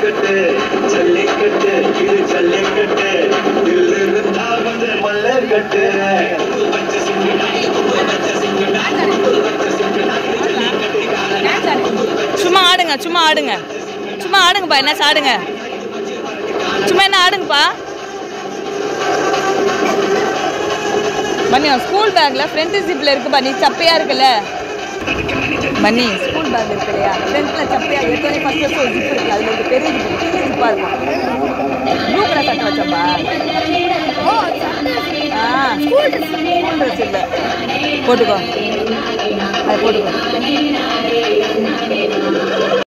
ஜல்லிக்கட்டு ஜல்லிக்கட்டு இது ஜல்லிக்கட்டு தில்லு இருந்தா வந்து மல்லக்கட்டு சும்மா ஆடுங்க சும்மா ஆடுங்க சும்மா ஆடுங்கப்பா என்ன ஆடுங்க சும்மா என்ன ஆடுங்கப்பா மணி ஸ்கூல் பேக்ல ஃப்ரண்ட் ஜிப்ல இருக்குப்பா நீ சப்பையா இருக்குல்ல மணி ஸ்கூல் பேக் இருக்கு இல்லையா ஃப்ரண்ட்ல சப்பையா ஏற்கனவே ஃபர்ஸ்ட் ஃபர்ஸ்ட் ஒரு ஜிப் இருக்கு அதுல ஒரு பெரிய ஜிப் சின்ன ஜிப்பா இருக்கும் ப்ளூ கலர் சட்டை வச்சப்பா ஆ ஸ்கூல் ட்ரெஸ் இல்லை போட்டுக்கோ அதை போட்டுக்கோ